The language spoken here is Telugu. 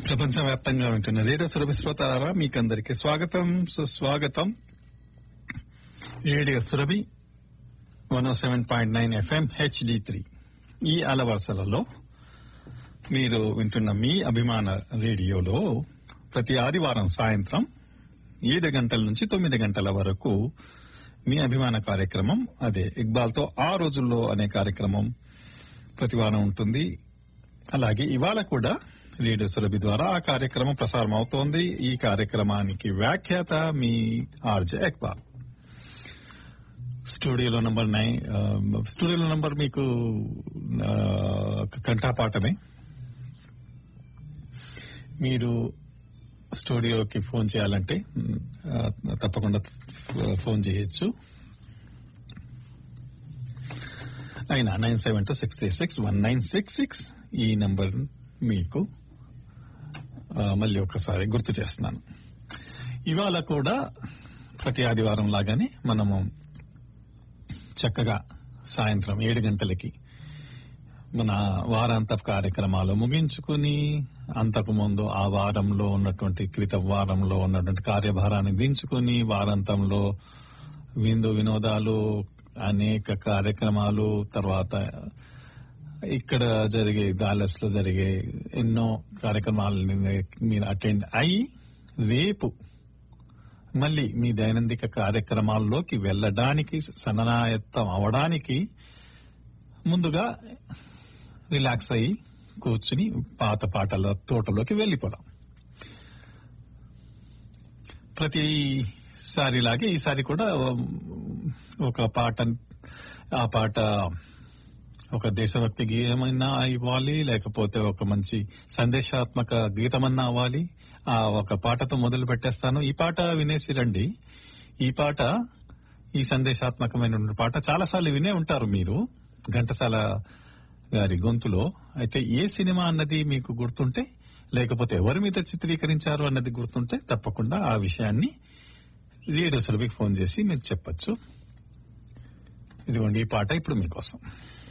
ప్రపంచవ్యాప్తంగా వింటున్న రేడియో సురభి శ్రోతారా మీకందరికి స్వాగతం సుస్వాగతం radio Surabhi one seven point nine FM HD three ఈ అలవరుసలలో మీరు వింటున్న మీ అభిమాన రేడియోలో ప్రతి ఆదివారం సాయంత్రం ఏడు గంటల నుంచి తొమ్మిది గంటల వరకు మీ అభిమాన కార్యక్రమం అదే ఇక్బాల్తో ఆ రోజుల్లో అనే కార్యక్రమం ప్రతి వారం ఉంటుంది అలాగే ఇవాళ కూడా రేడియో సురభి ద్వారా ఆ కార్యక్రమం ప్రసారం అవుతోంది ఈ కార్యక్రమానికి వ్యాఖ్యాత మీ ఆర్జే ఇక్బాల్ స్టూడియోలో నంబర్ నైన్ స్టూడియోలో నంబర్ మీకు ఆ, కంఠాపాఠమే మీరు స్టూడియోకి ఫోన్ చేయాలంటే ఆ, తప్పకుండా ఫోన్ చేయొచ్చు అయినా nine seven two six three six one nine six six ఈ నంబర్ మీకు ఆ, మళ్ళీ ఒకసారి గుర్తు చేస్తున్నాను ఇవాళ కూడా ప్రతి ఆదివారం లాగానే మనము చక్కగా సాయంత్రం ఏడు గంటలకి మన వారాంత కార్యక్రమాలు ముగించుకుని అంతకు ముందు ఆ వారంలో ఉన్నటువంటి క్రితం వారంలో ఉన్నటువంటి కార్యభారాన్ని దించుకుని వారాంతంలో విందు వినోదాలు అనేక కార్యక్రమాలు తర్వాత ఇక్కడ జరిగే గాలస్ లో జరిగే ఎన్నో కార్యక్రమాలని మీరు అటెండ్ అయి రేపు మళ్ళీ మీ దైనందిక కార్యక్రమాల్లోకి వెళ్ళడానికి సన్ననాయత్తం అవడానికి ముందుగా రిలాక్స్ అయ్యి కూర్చుని పాత పాటల తోటలోకి వెళ్ళిపోదాం ప్రతిసారిలాగే ఈసారి కూడా ఒక పాట ఆ పాట ఒక దేశభక్తి గీతమైనా ఇవ్వాలి లేకపోతే ఒక మంచి సందేశాత్మక గీతమన్నా అవ్వాలి ఆ ఒక పాటతో మొదలు పెట్టేస్తాను ఈ పాట వినేసి రండి ఈ పాట ఈ సందేశాత్మకమైన పాట చాలాసార్లు వినే ఉంటారు మీరు ఘంటసాల గారి గొంతులో అయితే ఏ సినిమా అన్నది మీకు గుర్తుంటే లేకపోతే ఎవరి మీద చిత్రీకరించారు అన్నది గుర్తుంటే తప్పకుండా ఆ విషయాన్ని రేడియో సురభికి ఫోన్ చేసి మీరు చెప్పొచ్చు ఇదిగోండి ఈ పాట ఇప్పుడు మీకోసం